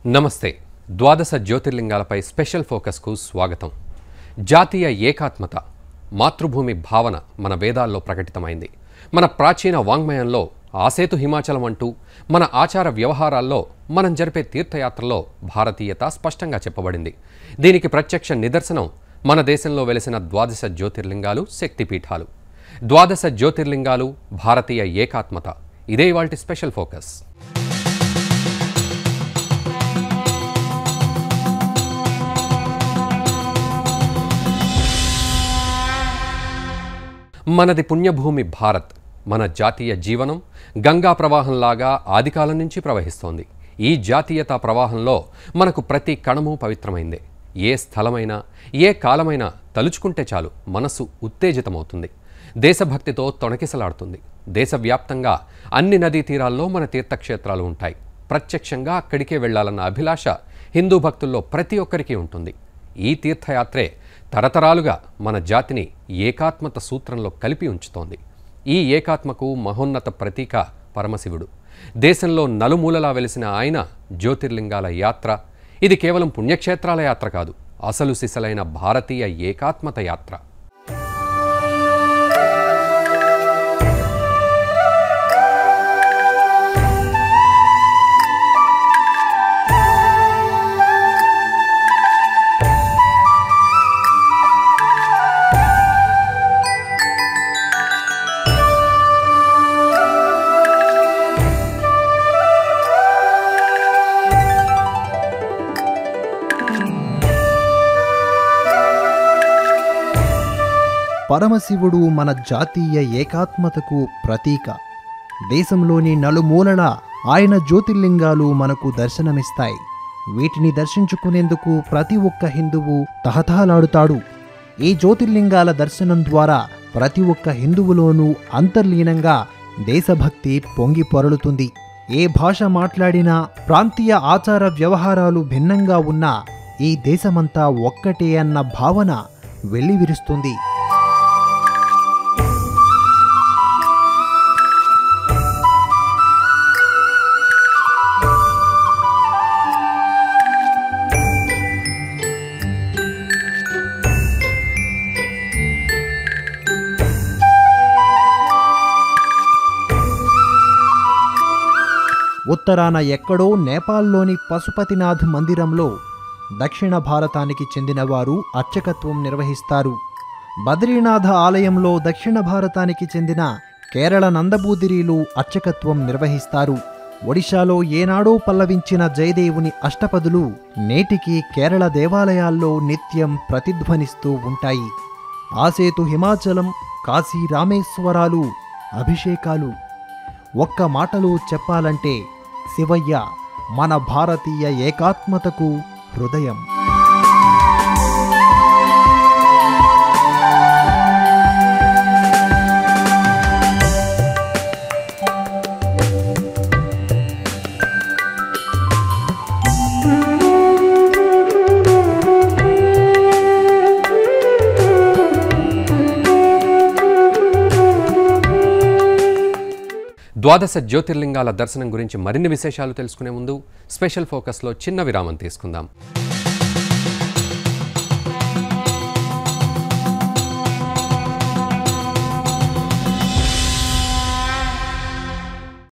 నమస్తే ద్వాదశ జ్యోతిర్లింగాలపై స్పెషల్ ఫోకస్కు స్వాగతం జాతీయ ఏకాత్మత మాతృభూమి భావన మన వేదాల్లో ప్రకటితమైంది మన ప్రాచీన వాంగ్మయంలో ఆసేతు హిమాచలం అంటూ మన ఆచార వ్యవహారాల్లో మనం జరిపే తీర్థయాత్రలో భారతీయత స్పష్టంగా చెప్పబడింది దీనికి ప్రత్యక్ష నిదర్శనం మన దేశంలో వెలిసిన ద్వాదశ జ్యోతిర్లింగాలు శక్తిపీఠాలు ద్వాదశ జ్యోతిర్లింగాలు భారతీయ ఏకాత్మత ఇదే ఇవాల్టి స్పెషల్ ఫోకస్ మనది పుణ్యభూమి భారత్ మన జాతీయ జీవనం గంగా ప్రవాహంలాగా ఆదికాలం నుంచి ప్రవహిస్తోంది ఈ జాతీయతా ప్రవాహంలో మనకు ప్రతి కణము పవిత్రమైందే ఏ స్థలమైనా ఏ కాలమైనా తలుచుకుంటే చాలు మనస్సు ఉత్తేజితమవుతుంది దేశభక్తితో తొణకిసలాడుతుంది దేశవ్యాప్తంగా అన్ని నదీ తీరాల్లో మన తీర్థక్షేత్రాలు ఉంటాయి ప్రత్యక్షంగా అక్కడికే వెళ్లాలన్న అభిలాష హిందూ భక్తుల్లో ప్రతి ఒక్కరికి ఉంటుంది ఈ తీర్థయాత్రే తరతరాలుగా మన జాతిని ఏకాత్మత సూత్రంలో కలిపి ఉంచుతోంది ఈ ఏకాత్మకు మహోన్నత ప్రతీక పరమశివుడు దేశంలో నలుమూలలా వెలిసిన ఆయన జ్యోతిర్లింగాల యాత్ర ఇది కేవలం పుణ్యక్షేత్రాల యాత్ర కాదు అసలు సిసలైన భారతీయ ఏకాత్మత యాత్ర పరమశివుడు మన జాతీయ ఏకాత్మతకు ప్రతీక దేశంలోని నలుమూలల ఆయన జ్యోతిర్లింగాలు మనకు దర్శనమిస్తాయి వీటిని దర్శించుకునేందుకు ప్రతి ఒక్క హిందువు తహతహలాడుతాడు ఈ జ్యోతిర్లింగాల దర్శనం ద్వారా ప్రతి ఒక్క హిందువులోనూ అంతర్లీనంగా దేశభక్తి పొంగి పొరలుతుంది ఏ భాష మాట్లాడినా ప్రాంతీయ ఆచార వ్యవహారాలు భిన్నంగా ఉన్నా ఈ దేశమంతా ఒక్కటే అన్న భావన వెల్లివిరుస్తుంది ఉత్తరాన ఎక్కడో నేపాల్లోని పశుపతినాథ్ మందిరంలో దక్షిణ భారతానికి చెందినవారు అర్చకత్వం నిర్వహిస్తారు బద్రీనాథ ఆలయంలో దక్షిణ భారతానికి చెందిన కేరళ నందబూదిరీలు అర్చకత్వం నిర్వహిస్తారు ఒడిశాలో ఏనాడో పల్లవించిన జయదేవుని అష్టపదులు నేటికి కేరళ దేవాలయాల్లో నిత్యం ప్రతిధ్వనిస్తూ ఉంటాయి ఆసేతు హిమాచలం కాశీ రామేశ్వరాలు అభిషేకాలు ఒక్క మాటలో చెప్పాలంటే శివయ్య మన భారతీయ ఏకాత్మతకు హృదయం ద్వాదశ జ్యోతిర్లింగాల దర్శనం గురించి మరిన్ని విశేషాలు తెలుసుకునే ముందు స్పెషల్ ఫోకస్లో చిన్న విరామం తీసుకుందాం